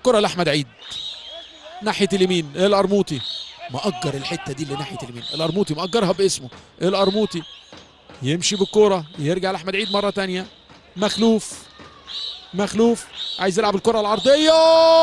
كره لاحمد عيد ناحيه اليمين القرموطي مأجر الحته دي اللي ناحيه اليمين القرموطي مأجرها باسمه القرموطي يمشي بالكره يرجع لاحمد عيد مره تانية مخلوف مخلوف عايز يلعب الكره العرضيه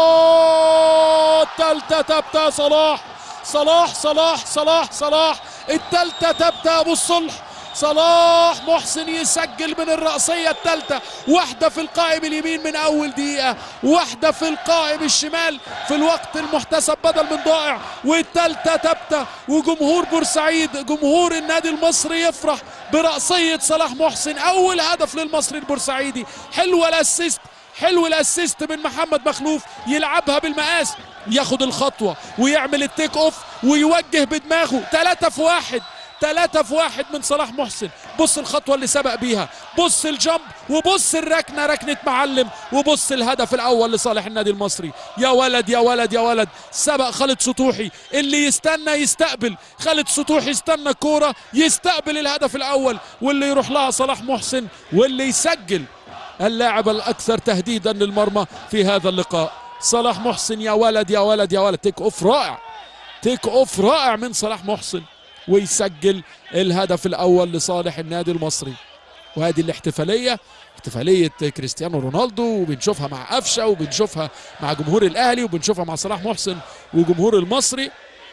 التالتة تبتا صلاح صلاح صلاح صلاح صلاح التالتة تبتا ابو الصلح صلاح محسن يسجل من الرأسية الثالثة واحدة في القائم اليمين من أول دقيقة واحدة في القائم الشمال في الوقت المحتسب بدل من ضائع والثالثة تبتة وجمهور بورسعيد جمهور النادي المصري يفرح برأسية صلاح محسن أول هدف للمصري البورسعيدي حلوة الأسيست حلو الاسيست من محمد مخلوف يلعبها بالمقاس ياخد الخطوة ويعمل التيك اوف ويوجه بدماغه ثلاثة في واحد ثلاثة في واحد من صلاح محسن بص الخطوة اللي سبق بيها بص الجمب وبص الركنة ركنة معلم وبص الهدف الأول لصالح النادي المصري يا ولد يا ولد يا ولد سبق خالد سطوحي اللي يستنى يستقبل خالد سطوحي يستنى الكورة يستقبل الهدف الأول واللي يروح لها صلاح محسن واللي يسجل اللاعب الأكثر تهديدا للمرمى في هذا اللقاء صلاح محسن يا ولد يا ولد يا ولد تيك اوف رائع تيك اوف رائع من صلاح محسن ويسجل الهدف الاول لصالح النادي المصري وهذه الاحتفاليه احتفاليه كريستيانو رونالدو وبنشوفها مع قفشه وبنشوفها مع جمهور الاهلي وبنشوفها مع صلاح محسن وجمهور المصري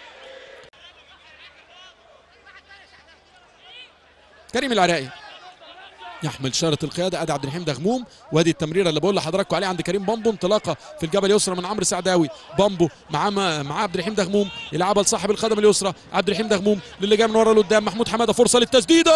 كريم العراقي يحمل شارة القيادة ادي عبد الرحيم دغموم وادي التمريرة اللي بقول لحضراتكم عليها عند كريم بامبو انطلاقة في الجبل اليسرى من عمرو سعداوي بامبو مع مع عبد الرحيم دغموم يلعبها لصاحب القدم اليسرى عبد الرحيم دغموم للي جاي من ورا لقدام محمود حمادة فرصة للتسديدة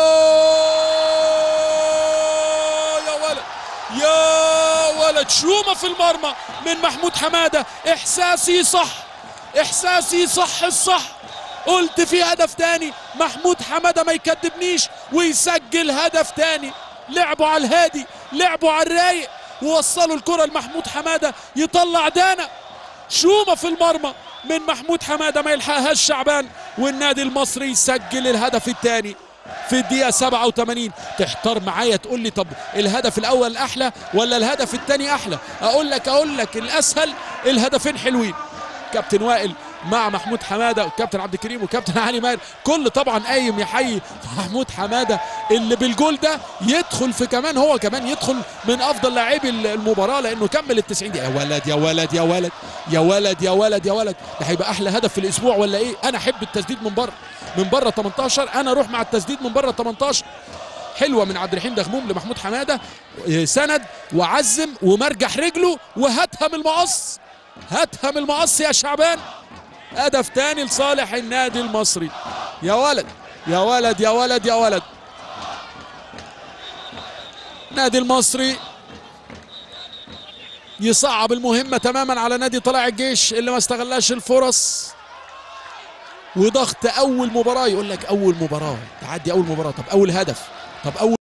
يا ولد يا ولد شومة في المرمى من محمود حمادة احساسي صح احساسي صح الصح قلت في هدف تاني محمود حمادة ما يكذبنيش ويسجل هدف تاني لعبوا على الهادي لعبوا على الرايق ووصلوا الكرة لمحمود حمادة يطلع دانا شومة في المرمى من محمود حمادة ما يلحقهاش شعبان والنادي المصري يسجل الهدف الثاني في الدقيقة 87 تحتار معايا تقول لي طب الهدف الأول أحلى ولا الهدف الثاني أحلى أقول لك أقول لك الأسهل الهدفين حلوين كابتن وائل مع محمود حماده والكابتن عبد الكريم والكابتن علي ماهر كل طبعا قايم يحيي محمود حماده اللي بالجول ده يدخل في كمان هو كمان يدخل من افضل لاعبي المباراه لانه كمل ال 90 دقيقه يا ولد يا ولد يا ولد يا ولد يا ولد يا ولد ده هيبقى احلى هدف في الاسبوع ولا ايه انا احب التسديد من بره من بره 18 انا اروح مع التسديد من بره 18 حلوه من عبد الرحيم دغموم لمحمود حماده سند وعزم ومرجح رجله وهاتها من المقص هاتها من المقص يا شعبان هدف تاني لصالح النادي المصري يا ولد يا ولد يا ولد يا ولد نادي المصري يصعب المهمة تماما على نادي طلائع الجيش اللي ما استغلاش الفرص وضغط أول مباراة يقول لك أول مباراة تعدي أول مباراة طب أول هدف طب أول